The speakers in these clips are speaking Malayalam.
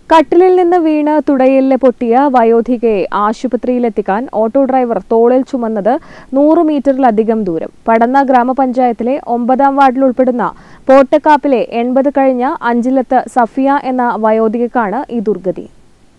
കട്ടിലിൽ നിന്ന് വീണ് തുടയിലെ പൊട്ടിയ വയോധികയെ ആശുപത്രിയിലെത്തിക്കാൻ ഓട്ടോ ഡ്രൈവർ തോളിൽ ചുമന്നത് നൂറ് മീറ്ററിലധികം ദൂരം പടന്ന ഗ്രാമപഞ്ചായത്തിലെ ഒമ്പതാം വാർഡിൽ ഉൾപ്പെടുന്ന പോട്ടക്കാപ്പിലെ എൺപത് കഴിഞ്ഞ അഞ്ചിലത്ത് സഫിയ എന്ന വയോധികക്കാണ് ഈ ദുർഗതി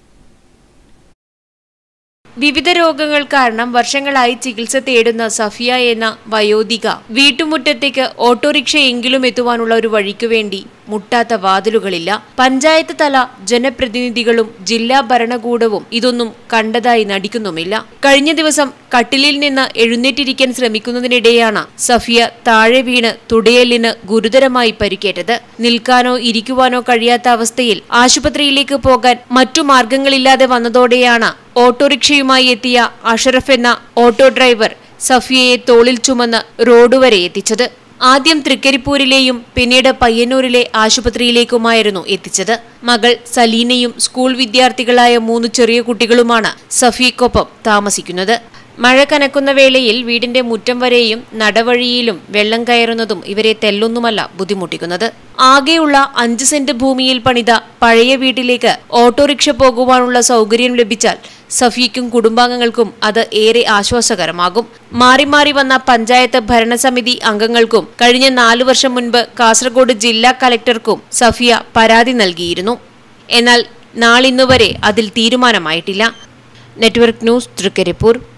വിവിധ രോഗങ്ങൾ കാരണം വർഷങ്ങളായി ചികിത്സ തേടുന്ന സഫിയ എന്ന വയോധിക വീട്ടുമുറ്റത്തേക്ക് ഓട്ടോറിക്ഷയെങ്കിലും എത്തുവാനുള്ള ഒരു വഴിക്കു വേണ്ടി മുട്ടാത്ത വാതിലുകളില്ല പഞ്ചായത്ത് തല ജനപ്രതിനിധികളും ജില്ലാ ഭരണകൂടവും ഇതൊന്നും കണ്ടതായി നടിക്കുന്നുമില്ല കഴിഞ്ഞ ദിവസം കട്ടിലിൽ നിന്ന് എഴുന്നേറ്റിരിക്കാൻ ശ്രമിക്കുന്നതിനിടെയാണ് സഫിയ താഴെ വീണ് തുടയലിന് ഗുരുതരമായി പരിക്കേറ്റത് നിൽക്കാനോ ഇരിക്കുവാനോ കഴിയാത്ത അവസ്ഥയിൽ ആശുപത്രിയിലേക്ക് പോകാൻ മറ്റു മാർഗങ്ങളില്ലാതെ വന്നതോടെയാണ് ഓട്ടോറിക്ഷയുമായി എത്തിയ അഷറഫ് എന്ന ഓട്ടോ ഡ്രൈവർ സഫിയയെ തോളിൽ ചുമന്ന് റോഡ് വരെ എത്തിച്ചത് ആദ്യം തൃക്കരിപ്പൂരിലെയും പിന്നീട് പയ്യന്നൂരിലെ ആശുപത്രിയിലേക്കുമായിരുന്നു എത്തിച്ചത് മകൾ സലീനയും സ്കൂൾ വിദ്യാർത്ഥികളായ മൂന്ന് ചെറിയ കുട്ടികളുമാണ് സഫിയക്കൊപ്പം താമസിക്കുന്നത് മഴ കനക്കുന്ന വേളയിൽ വീടിന്റെ മുറ്റം വരെയും നടവഴിയിലും വെള്ളം കയറുന്നതും ഇവരെ തെല്ലൊന്നുമല്ല ബുദ്ധിമുട്ടിക്കുന്നത് ആകെയുള്ള അഞ്ച് സെന്റ് ഭൂമിയിൽ പണിത പഴയ വീട്ടിലേക്ക് ഓട്ടോറിക്ഷ പോകുവാനുള്ള സൗകര്യം ലഭിച്ചാൽ സഫിയയ്ക്കും കുടുംബാംഗങ്ങൾക്കും അത് ഏറെ ആശ്വാസകരമാകും മാറി മാറി വന്ന പഞ്ചായത്ത് ഭരണസമിതി അംഗങ്ങൾക്കും കഴിഞ്ഞ നാലു വർഷം മുൻപ് കാസർഗോഡ് ജില്ലാ കലക്ടർക്കും സഫിയ പരാതി നൽകിയിരുന്നു എന്നാൽ നാളിന്നുവരെ അതിൽ തീരുമാനമായിട്ടില്ല നെറ്റ്വർക്ക് ന്യൂസ് തൃക്കരിപ്പൂർ